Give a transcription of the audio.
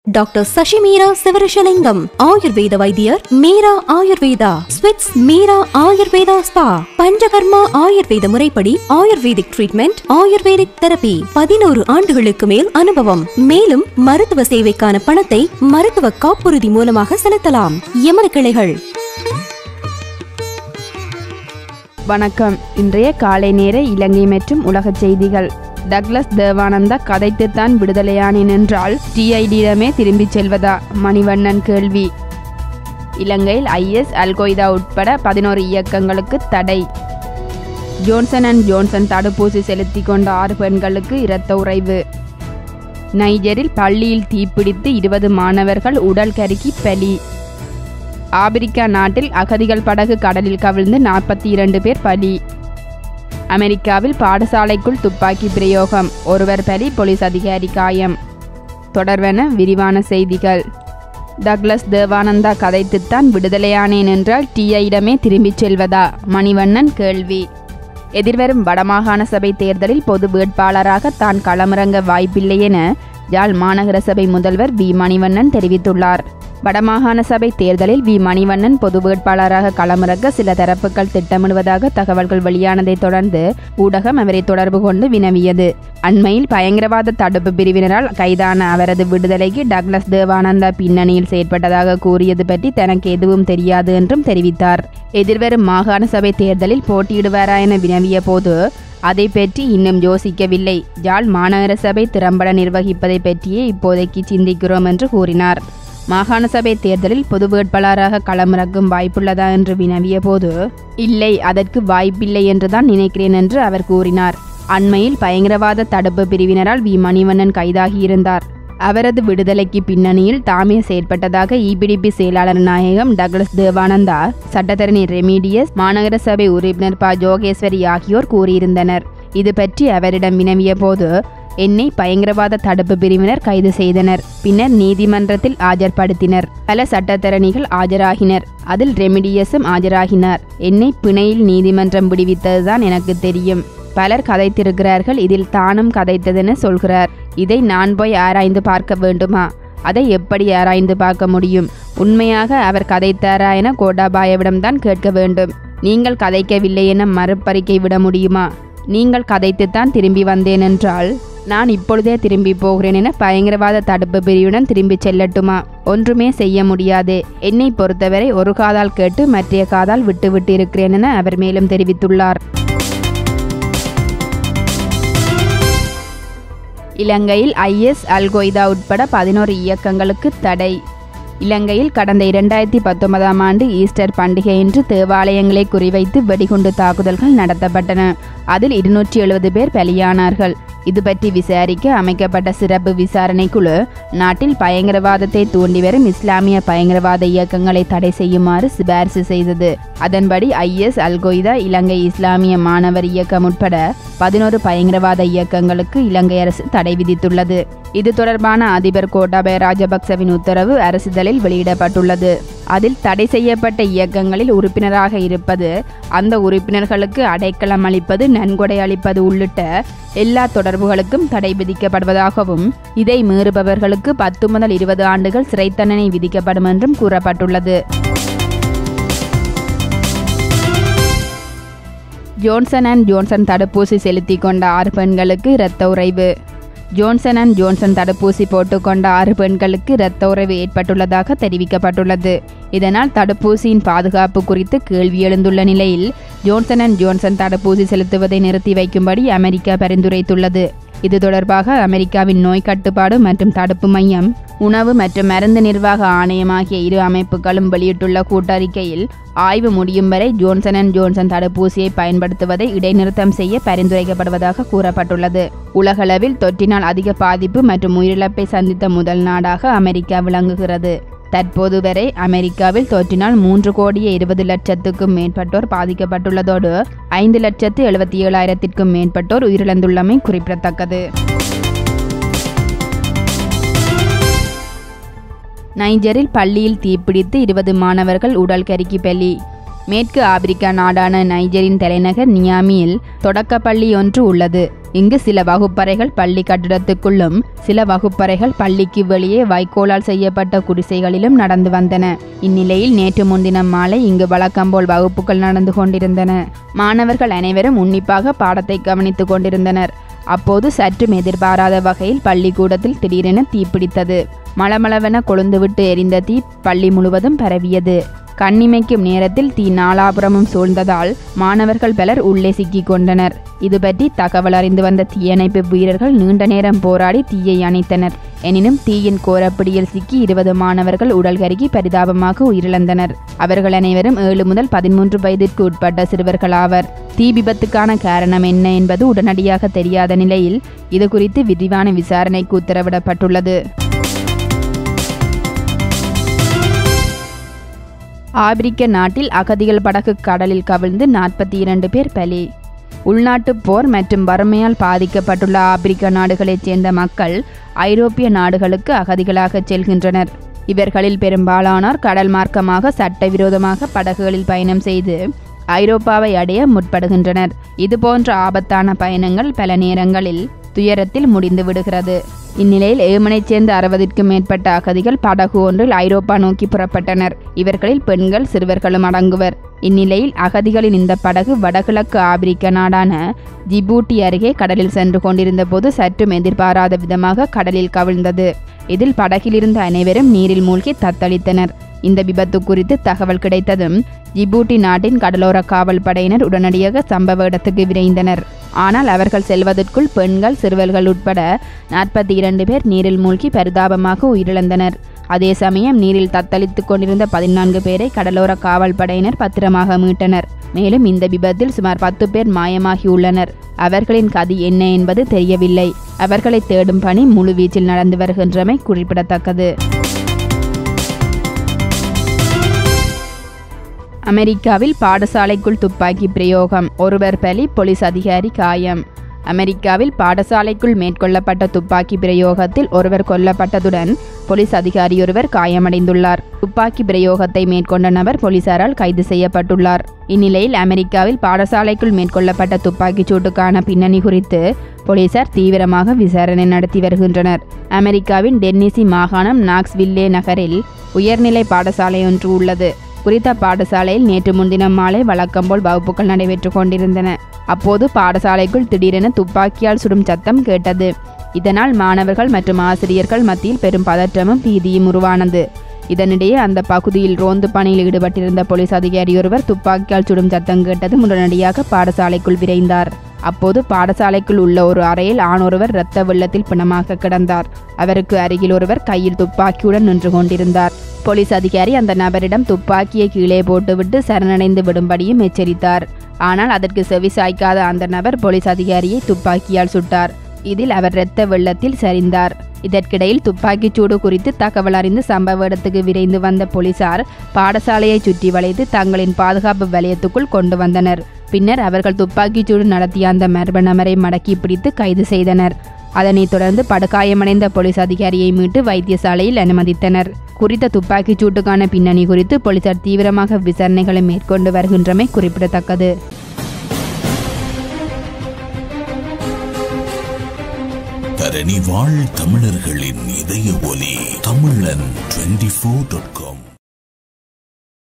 doctor Sasi Meera Sivarishalingam ஆயுர்வேத வைத்தியர் மீரா ஆயுர்வேதா ஸ்விட்ஸ் மீரா ஆயுர்வேதா ஸ்பா பஞ்சகர்மா ஆயுர்வேத முறைப்படி ஆயுர்வேதிக் ட்ரீட்மெண்ட் ஆயுர்வேதிக் தெரபி பதினோரு ஆண்டுகளுக்கு மேல் அனுபவம் மேலும் மருத்துவ சேவைக்கான பணத்தை மருத்துவ காப்புறுதி மூலமாக செலுத்தலாம் எமது கிளைகள் வணக்கம் இன்றைய காலை நேர இலங்கை மற்றும் உலகச் செய்திகள் டக்ளஸ் தேவானந்தா கதைத்துத்தான் விடுதலையானேன் என்றால் டிஐடியிடமே திரும்பிச் செல்வதா மணிவண்ணன் கேள்வி இலங்கையில் ஐஎஸ் அல்கொய்தா உட்பட பதினோரு இயக்கங்களுக்கு தடை ஜோன்சன் அண்ட் ஜோன்சன் தடுப்பூசி செலுத்திக் கொண்ட ஆறு பெண்களுக்கு இரத்த உறைவு நைஜரில் பள்ளியில் தீப்பிடித்து இருபது மாணவர்கள் உடல் கருக்கி பலி ஆபிரிக்கா நாட்டில் அகதிகள் படகு கடலில் கவிழ்ந்து நாற்பத்தி இரண்டு பேர் பலி அமெரிக்காவில் பாடசாலைக்குள் துப்பாக்கி பிரயோகம் ஒருவர் பலி போலீஸ் அதிகாரி காயம் தொடர்வென விரிவான செய்திகள் டக்ளஸ் தேவானந்தா கதைத்துத்தான் விடுதலையானேன் என்றால் டிஐயிடமே திரும்பிச் செல்வதா மணிவண்ணன் கேள்வி எதிர்வரும் வடமாகாண சபை தேர்தலில் பொது வேட்பாளராக தான் களமிறங்க வாய்ப்பில்லை என யாழ் மாநகர சபை முதல்வர் வி மணிவண்ணன் தெரிவித்துள்ளார் வடமாகாண சபை தேர்தலில் வி மணிவண்ணன் பொது வேட்பாளராக களமிறக்க சில தரப்புகள் திட்டமிடுவதாக தகவல்கள் வெளியானதைத் தொடர்ந்து ஊடகம் அவரை தொடர்பு கொண்டு வினவியது அண்மையில் பயங்கரவாத தடுப்பு பிரிவினரால் கைதான அவரது விடுதலைக்கு டக்ளஸ் தேவானந்தா பின்னணியில் செயற்பட்டதாக கூறியது பற்றி தனக்கு எதுவும் தெரியாது என்றும் தெரிவித்தார் எதிர்வரும் மாகாண சபை தேர்தலில் போட்டியிடுவாரா என வினவிய போது அதை பற்றி இன்னும் யோசிக்கவில்லை யாழ் மாநகர சபை திறம்பட நிர்வகிப்பதை பற்றியே இப்போதைக்கு சிந்திக்கிறோம் என்று கூறினார் மாகாண சபை தேர்தலில் பொது வேட்பாளராக களமிறக்கும் வாய்ப்புள்ளதா என்று வினவிய போது இல்லை அதற்கு வாய்ப்பில்லை என்றுதான் நினைக்கிறேன் என்று அவர் கூறினார் அண்மையில் பயங்கரவாத தடுப்பு பிரிவினரால் வி மணிவண்ணன் கைதாகியிருந்தார் அவரது விடுதலைக்கு பின்னணியில் தாமே செயற்பட்டதாக இபிடிபி செயலாளர் நாயகம் டக்ளஸ் தேவானந்தா சட்டத்தரணி ரெமீடியஸ் மாநகர சபை உறுப்பினர் ப ஜோகேஸ்வரி ஆகியோர் கூறியிருந்தனர் இது பற்றி அவரிடம் வினவிய போது என்னை பயங்கரவாத தடுப்பு பிரிவினர் கைது செய்தனர் பின்னர் நீதிமன்றத்தில் ஆஜர்படுத்தினர் பல சட்டத்தரணிகள் ஆஜராகினர் அதில் ரெமிடியஸும் ஆஜராகினார் என்னை பிணையில் நீதிமன்றம் விடுவித்ததுதான் எனக்கு தெரியும் பலர் கதைத்திருக்கிறார்கள் இதில் தானும் கதைத்ததென சொல்கிறார் இதை நான் போய் ஆராய்ந்து பார்க்க வேண்டுமா அதை எப்படி ஆராய்ந்து பார்க்க முடியும் உண்மையாக அவர் கதைத்தாரா என கோட்டாபாயவிடம்தான் கேட்க வேண்டும் நீங்கள் கதைக்கவில்லை என மறுப்பறிக்கை விட முடியுமா நீங்கள் கதைத்துத்தான் திரும்பி வந்தேன் என்றால் நான் இப்பொழுதே திரும்பி போகிறேன் என பயங்கரவாத தடுப்பு பிரிவுடன் திரும்பி செல்லட்டுமா ஒன்றுமே செய்ய முடியாது என்னை பொறுத்தவரை ஒரு காதால் கேட்டு மற்றைய காதால் விட்டு விட்டு இருக்கிறேன் என அவர் மேலும் தெரிவித்துள்ளார் இலங்கையில் ஐஎஸ் அல்கொய்தா உட்பட பதினோரு இயக்கங்களுக்கு தடை இலங்கையில் கடந்த இரண்டாயிரத்தி பத்தொன்பதாம் ஆண்டு ஈஸ்டர் பண்டிகையன்று தேவாலயங்களை குறிவைத்து வெடிகுண்டு தாக்குதல்கள் நடத்தப்பட்டன அதில் இருநூற்றி எழுபது பேர் பலியானார்கள் இது பற்றி விசாரிக்க அமைக்கப்பட்ட சிறப்பு விசாரணை குழு நாட்டில் பயங்கரவாதத்தை தூண்டி வரும் இஸ்லாமிய பயங்கரவாத இயக்கங்களை தடை செய்யுமாறு சிபாரிசு செய்தது அதன்படி ஐஎஸ் அல்கொய்தா இலங்கை இஸ்லாமிய மாணவர் இயக்கம் உட்பட பதினோரு பயங்கரவாத இயக்கங்களுக்கு இலங்கை அரசு தடை விதித்துள்ளது இது தொடர்பான அதிபர் கோட்டாபய ராஜபக்சவின் உத்தரவு அரசிதழில் வெளியிடப்பட்டுள்ளது அதில் தடை செய்யப்பட்ட இயக்கங்களில் உறுப்பினராக இருப்பது அந்த உறுப்பினர்களுக்கு அடைக்கலம் அளிப்பது நன்கொடை அளிப்பது உள்ளிட்ட எல்லா தொடர்புகளுக்கும் தடை விதிக்கப்படுவதாகவும் இதை மீறுபவர்களுக்கு பத்து முதல் இருபது ஆண்டுகள் சிறை தண்டனை விதிக்கப்படும் என்றும் கூறப்பட்டுள்ளது ஜோன்சன் அண்ட் ஜோன்சன் தடுப்பூசி செலுத்திக் கொண்ட ஆறு பெண்களுக்கு இரத்த உறைவு ஜோன்சன் அண்ட் ஜோன்சன் தடுப்பூசி போட்டுக்கொண்ட ஆறு பெண்களுக்கு இரத்த உறைவு ஏற்பட்டுள்ளதாக தெரிவிக்கப்பட்டுள்ளது இதனால் தடுப்பூசியின் பாதுகாப்பு குறித்து கேள்வி எழுந்துள்ள நிலையில் ஜோன்சன் அண்ட் ஜோன்சன் தடுப்பூசி செலுத்துவதை நிறுத்தி வைக்கும்படி அமெரிக்கா பரிந்துரைத்துள்ளது இது தொடர்பாக அமெரிக்காவின் நோய் கட்டுப்பாடு மற்றும் தடுப்பு மையம் உணவு மற்றும் மருந்து நிர்வாக ஆணையம் ஆகிய இரு அமைப்புகளும் வெளியிட்டுள்ள கூட்டறிக்கையில் ஆய்வு முடியும் வரை ஜோன்சன் அண்ட் ஜோன்சன் தடுப்பூசியை பயன்படுத்துவதை இடைநிறுத்தம் செய்ய பரிந்துரைக்கப்படுவதாக கூறப்பட்டுள்ளது உலகளவில் தொற்றினால் அதிக பாதிப்பு மற்றும் உயிரிழப்பை சந்தித்த முதல் நாடாக அமெரிக்கா விளங்குகிறது தற்போது வரை அமெரிக்காவில் தொற்றினால் மூன்று கோடியே இருபது லட்சத்துக்கும் மேற்பட்டோர் பாதிக்கப்பட்டுள்ளதோடு ஐந்து லட்சத்து எழுபத்தி ஏழாயிரத்திற்கும் மேற்பட்டோர் உயிரிழந்துள்ளமை குறிப்பிடத்தக்கது நைஜரில் பள்ளியில் தீப்பிடித்து இருபது மாணவர்கள் உடல் கருக்கி பலி மேற்கு ஆப்பிரிக்கா நாடான நைஜரின் தலைநகர் நியாமியில் தொடக்கப்பள்ளி ஒன்று உள்ளது இங்கு சில வகுப்பறைகள் பள்ளி கட்டிடத்துக்குள்ளும் சில வகுப்பறைகள் பள்ளிக்கு வெளியே வைக்கோலால் செய்யப்பட்ட குடிசைகளிலும் நடந்து வந்தன இந்நிலையில் நேற்று முன்தினம் மாலை இங்கு வழக்கம்போல் வகுப்புகள் நடந்து கொண்டிருந்தன மாணவர்கள் அனைவரும் உன்னிப்பாக பாடத்தை கவனித்துக் கொண்டிருந்தனர் அப்போது சற்றும் எதிர்பாராத வகையில் பள்ளிக்கூடத்தில் திடீரென தீப்பிடித்தது மளமளவென கொழுந்துவிட்டு எரிந்த தீ பள்ளி முழுவதும் பரவியது கண்ணிமைக்கும் நேரத்தில் தீ நாலாபுரமும் சூழ்ந்ததால் மாணவர்கள் பலர் உள்ளே சிக்கிக் கொண்டனர் இது பற்றி தகவல் அறிந்து வந்த தீயணைப்பு வீரர்கள் நீண்ட நேரம் போராடி தீயை அணைத்தனர் எனினும் தீயின் கோரப்பிடியில் சிக்கி இருபது மாணவர்கள் உடல் கருகி பரிதாபமாக உயிரிழந்தனர் அவர்கள் அனைவரும் ஏழு முதல் பதிமூன்று வயதிற்கு உட்பட்ட சிறுவர்களாவர் தீ விபத்துக்கான காரணம் என்ன என்பது உடனடியாக தெரியாத நிலையில் இது குறித்து விரிவான விசாரணைக்கு உத்தரவிடப்பட்டுள்ளது ஆப்பிரிக்க நாட்டில் அகதிகள் படகு கடலில் கவிழ்ந்து நாற்பத்தி இரண்டு பேர் பலி உள்நாட்டுப் போர் மற்றும் வறுமையால் பாதிக்கப்பட்டுள்ள ஆப்பிரிக்க நாடுகளைச் சேர்ந்த மக்கள் ஐரோப்பிய நாடுகளுக்கு அகதிகளாக செல்கின்றனர் இவர்களில் பெரும்பாலானோர் கடல் மார்க்கமாக சட்டவிரோதமாக படகுகளில் பயணம் செய்து ஐரோப்பாவை அடைய முற்படுகின்றனர் இதுபோன்ற ஆபத்தான பயணங்கள் பல நேரங்களில் துயரத்தில் முடிந்து விடுகிறது இந்நிலையில் ஏமனைச் சேர்ந்த அறுபதிற்கும் மேற்பட்ட அகதிகள் படகு ஒன்றில் ஐரோப்பா நோக்கி புறப்பட்டனர் இவர்களில் பெண்கள் சிறுவர்களும் அடங்குவர் இந்நிலையில் அகதிகளின் இந்த படகு வடகிழக்கு ஆப்பிரிக்க நாடான ஜிபூட்டி அருகே கடலில் சென்று கொண்டிருந்த போது சற்றும் எதிர்பாராத விதமாக கடலில் கவிழ்ந்தது இதில் படகில் இருந்த அனைவரும் நீரில் மூழ்கி தத்தளித்தனர் இந்த விபத்து குறித்து தகவல் கிடைத்ததும் ஜிபூட்டி நாட்டின் கடலோர காவல் படையினர் உடனடியாக சம்பவ இடத்துக்கு விரைந்தனர் ஆனால் அவர்கள் செல்வதற்குள் பெண்கள் சிறுவர்கள் உட்பட நாற்பத்தி இரண்டு பேர் நீரில் மூழ்கி பரிதாபமாக உயிரிழந்தனர் அதே சமயம் நீரில் தத்தளித்துக் கொண்டிருந்த பதினான்கு பேரை கடலோர காவல் படையினர் பத்திரமாக மீட்டனர் மேலும் இந்த விபத்தில் சுமார் பத்து பேர் மாயமாகியுள்ளனர் அவர்களின் கதி என்ன என்பது தெரியவில்லை அவர்களை தேடும் பணி முழுவீச்சில் நடந்து வருகின்றமை குறிப்பிடத்தக்கது அமெரிக்காவில் பாடசாலைக்குள் துப்பாக்கி பிரயோகம் ஒருவர் பலி போலீஸ் அதிகாரி காயம் அமெரிக்காவில் பாடசாலைக்குள் மேற்கொள்ளப்பட்ட துப்பாக்கி பிரயோகத்தில் ஒருவர் கொல்லப்பட்டதுடன் போலீஸ் அதிகாரியொருவர் காயமடைந்துள்ளார் துப்பாக்கி பிரயோகத்தை மேற்கொண்ட நபர் போலீசாரால் கைது செய்யப்பட்டுள்ளார் இந்நிலையில் அமெரிக்காவில் பாடசாலைக்குள் மேற்கொள்ளப்பட்ட துப்பாக்கிச் சூட்டுக்கான பின்னணி குறித்து போலீசார் தீவிரமாக விசாரணை நடத்தி வருகின்றனர் அமெரிக்காவின் டென்னிசி மாகாணம் நாக்ஸ்வில்லே நகரில் உயர்நிலை பாடசாலை ஒன்று உள்ளது குறித்த பாடசாலையில் நேற்று முன்தினம் மாலை வழக்கம்போல் வகுப்புகள் நடைபெற்றுக் கொண்டிருந்தன அப்போது பாடசாலைக்குள் திடீரென துப்பாக்கியால் சுடும் சத்தம் கேட்டது இதனால் மாணவர்கள் மற்றும் ஆசிரியர்கள் மத்தியில் பெரும் பதற்றமும் பீதியும் உருவானது இதனிடையே அந்த பகுதியில் ரோந்து பணியில் ஈடுபட்டிருந்த போலீஸ் அதிகாரி ஒருவர் துப்பாக்கியால் சுடும் சத்தம் கேட்டதும் உடனடியாக பாடசாலைக்குள் விரைந்தார் அப்போது பாடசாலைக்குள் உள்ள ஒரு அறையில் ஆணொருவர் இரத்த வெள்ளத்தில் பிணமாக கிடந்தார் அவருக்கு அருகில் ஒருவர் கையில் துப்பாக்கியுடன் நின்று கொண்டிருந்தார் போலீஸ் அதிகாரி அந்த நபரிடம் துப்பாக்கியை கீழே போட்டுவிட்டு சரணடைந்து விடும்படியும் எச்சரித்தார் ஆனால் அதற்கு செவி சாய்க்காத அந்த நபர் போலீஸ் அதிகாரியை துப்பாக்கியால் சுட்டார் இதில் அவர் இரத்த வெள்ளத்தில் சரிந்தார் இதற்கிடையில் துப்பாக்கிச் சூடு குறித்து தகவல் அறிந்து சம்பவ இடத்துக்கு விரைந்து வந்த போலீசார் பாடசாலையை சுற்றி வளைத்து தங்களின் பாதுகாப்பு வலயத்துக்குள் கொண்டு வந்தனர் பின்னர் அவர்கள் துப்பாக்கிச் சூடு நடத்திய அந்த மர்ம நபரை மடக்கி பிடித்து கைது செய்தனர் அதனைத் தொடர்ந்து படுகாயமடைந்த போலீஸ் அதிகாரியை மீட்டு வைத்தியசாலையில் அனுமதித்தனர் குறித்த துப்பாக்கிச் சூட்டுக்கான பின்னணி குறித்து போலீசார் தீவிரமாக விசாரணைகளை மேற்கொண்டு வருகின்றமை குறிப்பிடத்தக்கது தரணி வாழ் தமிழர்களின் இதய ஒலி தமிழன் டுவெண்டி ஃபோர் டாட் காம்